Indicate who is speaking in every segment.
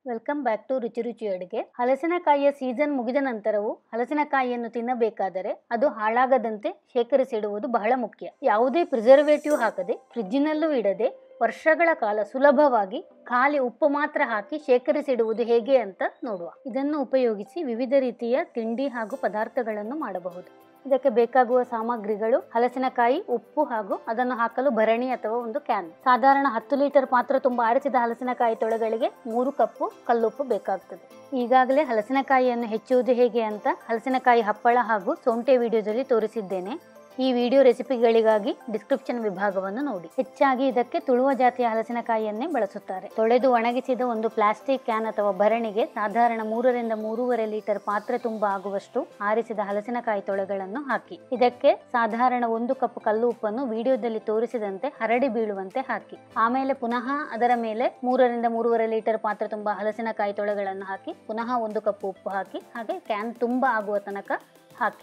Speaker 1: welcome back to ರುಚಿ ರುಚಿ ಅಡುಗೆ ಹಲಸಿನಕಾಯಿಯ ಸೀಸನ್ ಮುಗಿದ ನಂತರವೂ ಹಲಸಿನಕಾಯಿಯನ್ನು ತಿನ್ನಬೇಕಾದರೆ ಅದು ಹಾಳಾಗದಂತೆ ಶೇಖರಿಸಿಡುವುದು ಬಹಳ ಮುಖ್ಯ ಯಾವುದೇ ಪ್ರಿಸರ್ವೇಟಿವ್ ಹಾಕದೆ ಫ್ರಿಜ್ಜಿನಲ್ಲೂ ಇಡದೆ ವರ್ಷಗಳ ಕಾಲ ಸುಲಭವಾಗಿ ಖಾಲಿ ಉಪ್ಪು ಮಾತ್ರ ಹಾಕಿ ಶೇಖರಿಸಿಡುವುದು ಹೇಗೆ ಅಂತ ನೋಡುವ ಇದನ್ನು ಉಪಯೋಗಿಸಿ ವಿವಿಧ ರೀತಿಯ ತಿಂಡಿ ಹಾಗೂ ಪದಾರ್ಥಗಳನ್ನು ಮಾಡಬಹುದು ಇದಕ್ಕೆ ಬೇಕಾಗುವ ಸಾಮಗ್ರಿಗಳು ಹಲಸಿನಕಾಯಿ ಉಪ್ಪು ಹಾಗೂ ಅದನ್ನು ಹಾಕಲು ಭರಣಿ ಅಥವಾ ಒಂದು ಕ್ಯಾನ್ ಸಾಧಾರಣ ಹತ್ತು ಲೀಟರ್ ಪಾತ್ರ ತುಂಬ ಆರಿಸಿದ ಹಲಸಿನಕಾಯಿ ತೊಳೆಗಳಿಗೆ ಮೂರು ಕಪ್ಪು ಕಲ್ಲುಪ್ಪು ಬೇಕಾಗ್ತದೆ ಈಗಾಗಲೇ ಹಲಸಿನಕಾಯಿಯನ್ನು ಹೆಚ್ಚುವುದು ಹೇಗೆ ಅಂತ ಹಲಸಿನಕಾಯಿ ಹಪ್ಪಳ ಹಾಗೂ ಸೊಂಟೆ ವಿಡಿಯೋದಲ್ಲಿ ತೋರಿಸಿದ್ದೇನೆ ಈ ವಿಡಿಯೋ ರೆಸಿಪಿಗಳಿಗಾಗಿ ಡಿಸ್ಕ್ರಿಪ್ಷನ್ ವಿಭಾಗವನ್ನು ನೋಡಿ ಹೆಚ್ಚಾಗಿ ಇದಕ್ಕೆ ತುಳುವ ಜಾತಿಯ ಹಲಸಿನಕಾಯಿಯನ್ನೇ ಬಳಸುತ್ತಾರೆ ತೊಳೆದು ಒಣಗಿಸಿದ ಒಂದು ಪ್ಲಾಸ್ಟಿಕ್ ಕ್ಯಾನ್ ಅಥವಾ ಭರಣಿಗೆ ಸಾಧಾರಣ ಮೂರರಿಂದ ಮೂರುವರೆ ಲೀಟರ್ ಪಾತ್ರೆ ತುಂಬ ಆಗುವಷ್ಟು ಆರಿಸಿದ ಹಲಸಿನಕಾಯಿ ತೊಳೆಗಳನ್ನು ಹಾಕಿ ಇದಕ್ಕೆ ಸಾಧಾರಣ ಒಂದು ಕಪ್ ಕಲ್ಲು ಉಪ್ಪನ್ನು ವಿಡಿಯೋದಲ್ಲಿ ತೋರಿಸಿದಂತೆ ಹರಡಿ ಬೀಳುವಂತೆ ಹಾಕಿ ಆಮೇಲೆ ಪುನಃ ಅದರ ಮೇಲೆ ಮೂರರಿಂದ ಮೂರುವರೆ ಲೀಟರ್ ಪಾತ್ರೆ ತುಂಬ ಹಲಸಿನಕಾಯಿ ತೊಳೆಗಳನ್ನು ಹಾಕಿ ಪುನಃ ಒಂದು ಕಪ್ ಉಪ್ಪು ಹಾಕಿ ಹಾಗೆ ಕ್ಯಾನ್ ತುಂಬ ಆಗುವ ತನಕ ಹಾಕಿ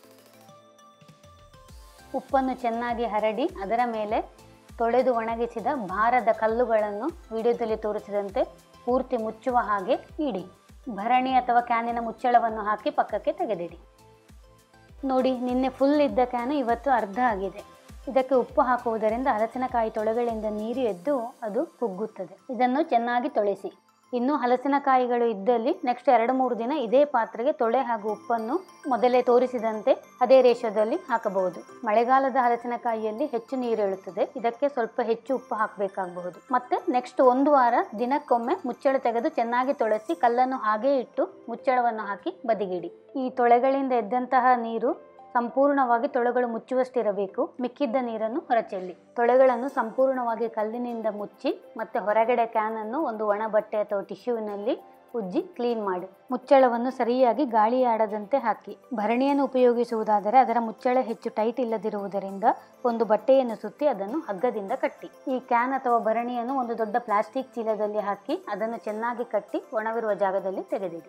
Speaker 1: ಉಪ್ಪನ್ನು ಚೆನ್ನಾಗಿ ಹರಡಿ ಅದರ ಮೇಲೆ ತೊಳೆದು ಒಣಗಿಸಿದ ಭಾರದ ಕಲ್ಲುಗಳನ್ನು ವಿಡಿಯೋದಲ್ಲಿ ತೋರಿಸಿದಂತೆ ಪೂರ್ತಿ ಮುಚ್ಚುವ ಹಾಗೆ ಇಡಿ ಭರಣಿ ಅಥವಾ ಕ್ಯಾನಿನ ಮುಚ್ಚಳವನ್ನು ಹಾಕಿ ಪಕ್ಕಕ್ಕೆ ತೆಗೆದಿಡಿ ನೋಡಿ ನಿನ್ನೆ ಫುಲ್ ಇದ್ದ ಕ್ಯಾನು ಇವತ್ತು ಅರ್ಧ ಆಗಿದೆ ಇದಕ್ಕೆ ಉಪ್ಪು ಹಾಕುವುದರಿಂದ ಹಲಸಿನಕಾಯಿ ತೊಳೆಗಳಿಂದ ನೀರು ಎದ್ದು ಅದು ಕುಗ್ಗುತ್ತದೆ ಇದನ್ನು ಚೆನ್ನಾಗಿ ತೊಳೆಸಿ ಇನ್ನು ಹಲಸಿನಕಾಯಿಗಳು ಇದ್ದಲ್ಲಿ ನೆಕ್ಸ್ಟ್ ಎರಡು ಮೂರು ದಿನ ಇದೇ ಪಾತ್ರೆಗೆ ತೊಳೆ ಹಾಗೂ ಉಪ್ಪನ್ನು ಮೊದಲೇ ತೋರಿಸಿದಂತೆ ಅದೇ ರೇಷದಲ್ಲಿ ಹಾಕಬಹುದು ಮಳೆಗಾಲದ ಹಲಸಿನಕಾಯಿಯಲ್ಲಿ ಹೆಚ್ಚು ನೀರು ಎಳುತ್ತದೆ ಇದಕ್ಕೆ ಸ್ವಲ್ಪ ಹೆಚ್ಚು ಉಪ್ಪು ಹಾಕಬೇಕಾಗಬಹುದು ಮತ್ತೆ ನೆಕ್ಸ್ಟ್ ಒಂದು ವಾರ ದಿನಕ್ಕೊಮ್ಮೆ ಮುಚ್ಚಳ ತೆಗೆದು ಚೆನ್ನಾಗಿ ತೊಳೆಸಿ ಕಲ್ಲನ್ನು ಹಾಗೇ ಇಟ್ಟು ಮುಚ್ಚಳವನ್ನು ಹಾಕಿ ಬದಿಗಿಡಿ ಈ ತೊಳೆಗಳಿಂದ ಎದ್ದಂತಹ ನೀರು ಸಂಪೂರ್ಣವಾಗಿ ತೊಳೆಗಳು ಮುಚ್ಚುವಷ್ಟಿರಬೇಕು ಮಿಕ್ಕಿದ್ದ ನೀರನ್ನು ಹೊರಚೆಲ್ಲಿ ತೊಳೆಗಳನ್ನು ಸಂಪೂರ್ಣವಾಗಿ ಕಲ್ಲಿನಿಂದ ಮುಚ್ಚಿ ಮತ್ತೆ ಹೊರಗಡೆ ಕ್ಯಾನ್ ಅನ್ನು ಒಂದು ಒಣ ಬಟ್ಟೆ ಅಥವಾ ಟಿಶ್ಯೂವಿನಲ್ಲಿ ಉಜ್ಜಿ ಕ್ಲೀನ್ ಮಾಡಿ ಮುಚ್ಚಳವನ್ನು ಸರಿಯಾಗಿ ಗಾಳಿ ಆಡದಂತೆ ಹಾಕಿ ಭರಣಿಯನ್ನು ಉಪಯೋಗಿಸುವುದಾದರೆ ಅದರ ಮುಚ್ಚಳ ಹೆಚ್ಚು ಟೈಟ್ ಇಲ್ಲದಿರುವುದರಿಂದ ಒಂದು ಬಟ್ಟೆಯನ್ನು ಸುತ್ತಿ ಅದನ್ನು ಹಗ್ಗದಿಂದ ಕಟ್ಟಿ ಈ ಕ್ಯಾನ್ ಅಥವಾ ಭರಣಿಯನ್ನು ಒಂದು ದೊಡ್ಡ ಪ್ಲಾಸ್ಟಿಕ್ ಚೀಲದಲ್ಲಿ ಹಾಕಿ ಅದನ್ನು ಚೆನ್ನಾಗಿ ಕಟ್ಟಿ ಒಣವಿರುವ ಜಾಗದಲ್ಲಿ ತೆಗೆದಿಡಿ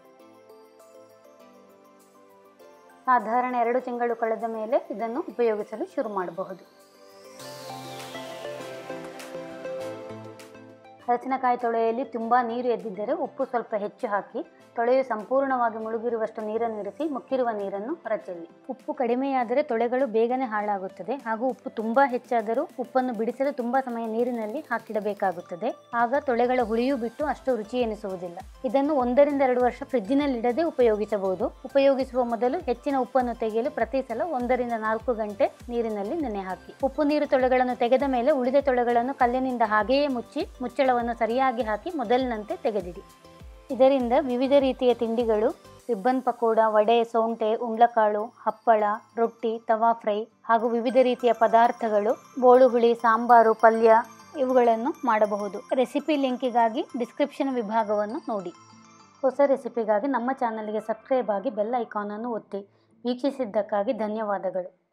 Speaker 1: ಸಾಧಾರಣ ಎರಡು ತಿಂಗಳು ಕಳೆದ ಮೇಲೆ ಇದನ್ನು ಉಪಯೋಗಿಸಲು ಶುರು ಮಾಡಬಹುದು ಹಲಸಿನಕಾಯಿ ತೊಳೆಯಲ್ಲಿ ತುಂಬ ನೀರು ಎದ್ದಿದ್ದರೆ ಉಪ್ಪು ಸ್ವಲ್ಪ ಹೆಚ್ಚು ಹಾಕಿ ತೊಳೆಯು ಸಂಪೂರ್ಣವಾಗಿ ಮುಳುಗಿರುವಷ್ಟು ನೀರನ್ನು ಇರಿಸಿ ಮುಕ್ಕಿರುವ ನೀರನ್ನು ಹೊರಚೆಲ್ಲಿ ಉಪ್ಪು ಕಡಿಮೆಯಾದರೆ ತೊಳೆಗಳು ಬೇಗನೆ ಹಾಳಾಗುತ್ತದೆ ಹಾಗೂ ಉಪ್ಪು ತುಂಬ ಹೆಚ್ಚಾದರೂ ಉಪ್ಪನ್ನು ಬಿಡಿಸಲು ತುಂಬ ಸಮಯ ನೀರಿನಲ್ಲಿ ಹಾಕಿಡಬೇಕಾಗುತ್ತದೆ ಆಗ ತೊಳೆಗಳ ಹುಳಿಯೂ ಬಿಟ್ಟು ಅಷ್ಟು ರುಚಿ ಎನಿಸುವುದಿಲ್ಲ ಇದನ್ನು ಒಂದರಿಂದ ಎರಡು ವರ್ಷ ಫ್ರಿಜ್ಜಿನಲ್ಲಿಡದೆ ಉಪಯೋಗಿಸಬಹುದು ಉಪಯೋಗಿಸುವ ಮೊದಲು ಹೆಚ್ಚಿನ ಉಪ್ಪನ್ನು ತೆಗೆಯಲು ಪ್ರತಿ ಸಲ ಒಂದರಿಂದ ನಾಲ್ಕು ಗಂಟೆ ನೀರಿನಲ್ಲಿ ನೆನೆ ಹಾಕಿ ಉಪ್ಪು ನೀರು ತೊಳೆಗಳನ್ನು ತೆಗೆದ ಮೇಲೆ ಉಳಿದ ತೊಳೆಗಳನ್ನು ಕಲ್ಲಿನಿಂದ ಹಾಗೆಯೇ ಮುಚ್ಚಿ ಮುಚ್ಚಳವನ್ನು ಸರಿಯಾಗಿ ಹಾಕಿ ಮೊದಲಿನಂತೆ ತೆಗೆದಿಡಿ ಇದರಿಂದ ವಿವಿಧ ರೀತಿಯ ತಿಂಡಿಗಳು ರಿಬ್ಬನ್ ಪಕೋಡ ವಡೆ ಸೌಂಟೆ ಉಂಡ್ಲಕಾಳು ಹಪ್ಪಳ ರೊಟ್ಟಿ ತವಾ ಫ್ರೈ ಹಾಗೂ ವಿವಿಧ ರೀತಿಯ ಪದಾರ್ಥಗಳು ಬೋಳುಹುಳಿ ಸಾಂಬಾರು ಪಲ್ಯ ಇವುಗಳನ್ನು ಮಾಡಬಹುದು ರೆಸಿಪಿ ಲಿಂಕಿಗಾಗಿ ಡಿಸ್ಕ್ರಿಪ್ಷನ್ ವಿಭಾಗವನ್ನು ನೋಡಿ ಹೊಸ ರೆಸಿಪಿಗಾಗಿ ನಮ್ಮ ಚಾನಲ್ಗೆ ಸಬ್ಸ್ಕ್ರೈಬ್ ಆಗಿ ಬೆಲ್ ಐಕಾನನ್ನು ಒತ್ತಿ ವೀಕ್ಷಿಸಿದ್ದಕ್ಕಾಗಿ ಧನ್ಯವಾದಗಳು